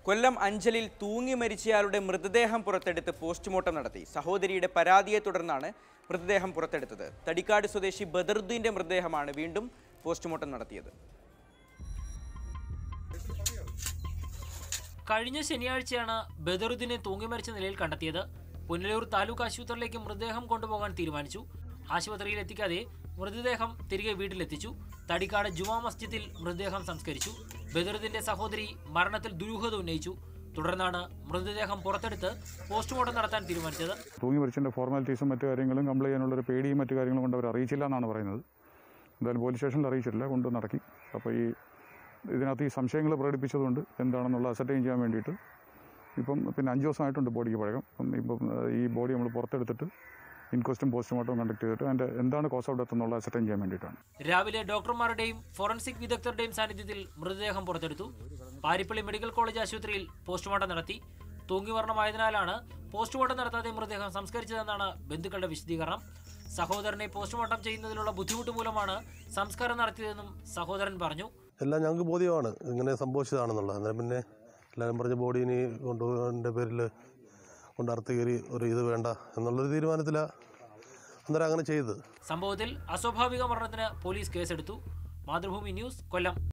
കൊല്ലം അഞ്ചലിൽ തൂങ്ങി മരിച്ചയാളുടെ മൃതദേഹം പുറത്തെടുത്ത് പോസ്റ്റ്മോർട്ടം നടത്തി സഹോദരിയുടെ പരാതിയെ തുടർന്നാണ് മൃതദേഹം പുറത്തെടുത്തത് തടിക്കാട് സ്വദേശി ബദറുദ്ദീന്റെ മൃതദേഹമാണ് വീണ്ടും പോസ്റ്റ്മോർട്ടം നടത്തിയത് കഴിഞ്ഞ ശനിയാഴ്ചയാണ് ബദറുദ്ദീനെ തൂങ്ങിമരിച്ച നിലയിൽ കണ്ടെത്തിയത് പുനലൂർ താലൂക്ക് ആശുപത്രിയിലേക്ക് മൃതദേഹം കൊണ്ടുപോകാൻ തീരുമാനിച്ചു ആശുപത്രിയിൽ എത്തിക്കാതെ മൃതദേഹം തിരികെ വീട്ടിലെത്തിച്ചു തടിക്കാട് ജുമാ മസ്ജിദിൽ മൃതദേഹം സംസ്കരിച്ചു ബദറുദ്ദീന്റെ സഹോദരി മരണത്തിൽ ദുരൂഹത ഉന്നയിച്ചു തുടർന്നാണ് മൃതദേഹം പുറത്തെടുത്ത് പോസ്റ്റ്മോർട്ടം നടത്താൻ തീരുമാനിച്ചത് തൂങ്ങി മരിച്ചതിൻ്റെ ഫോർമാലിറ്റീസും മറ്റു കാര്യങ്ങളും കംപ്ലൈ ചെയ്യാനുള്ളൊരു പേടിയും മറ്റു കാര്യങ്ങളും കൊണ്ട് അവർ അറിയിച്ചില്ല എന്നാണ് പറയുന്നത് എന്തായാലും പോലീസ് സ്റ്റേഷനിൽ അറിയിച്ചിട്ടില്ല കൊണ്ട് നടക്കി അപ്പോൾ ഈ ഇതിനകത്ത് ഈ സംശയങ്ങൾ പ്രകടിപ്പിച്ചതുകൊണ്ട് എന്താണെന്നുള്ള അസർട്ടൈൻ ചെയ്യാൻ വേണ്ടിയിട്ട് ഇപ്പം പിന്നെ അഞ്ച് ദിവസമായിട്ടുണ്ട് ബോഡിക്ക് പഴകം അപ്പം ഇപ്പം ഏഹ്, ഈ ബോഡി നമ്മൾ പുറത്തെടുത്തിട്ട് ഇൻക്വസ്റ്റും പോസ്റ്റ്മോർട്ടം കണ്ടക്ട് ചെയ്തിട്ട് അതിൻ്റെ എന്താണ് കോസ് ഔട്ട് ഡെത്ത് എന്നുള്ള അസർട്ടൈൻ ചെയ്യാൻ വേണ്ടിയിട്ടാണ് രാവിലെ ഡോക്ടർമാരുടെയും ഫോറൻസിക് വിദഗ്ധരുടെയും സാന്നിധ്യത്തിൽ മൃതദേഹം പുറത്തെടുത്തു പാരിപ്പള്ളി മെഡിക്കൽ കോളേജ് ആശുപത്രിയിൽ പോസ്റ്റ്മോർട്ടം നടത്തി തൂങ്ങിവർണ്ണമായതിനാലാണ് പോസ്റ്റ്മോർട്ടം നടത്താതെ മൃതദേഹം സംസ്കരിച്ചതെന്നാണ് ബന്ധുക്കളുടെ വിശദീകരണം സഹോദരനെ പോസ്റ്റ്മോർട്ടം ചെയ്യുന്നതിലുള്ള ബുദ്ധിമുട്ട് മൂലമാണ് സംസ്കാരം നടത്തിയതെന്നും സഹോദരൻ പറഞ്ഞു എല്ലാം ഞങ്ങൾക്ക് ബോധ്യമാണ് ഇങ്ങനെ സംഭവിച്ചതാണെന്നുള്ളത് അന്നേരം പിന്നെ എല്ലാവരും പറഞ്ഞ ബോഡി ഇനി കൊണ്ടുപോകാൻ്റെ പേരിൽ കൊണ്ട് അറുത്ത് കയറി ഒരു ഇത് വേണ്ട എന്നുള്ളൊരു തീരുമാനത്തിലാണ് അന്നേരം അങ്ങനെ ചെയ്തത് സംഭവത്തിൽ അസ്വാഭാവിക മരണത്തിന് പോലീസ് കേസെടുത്തു മാതൃഭൂമി ന്യൂസ് കൊല്ലം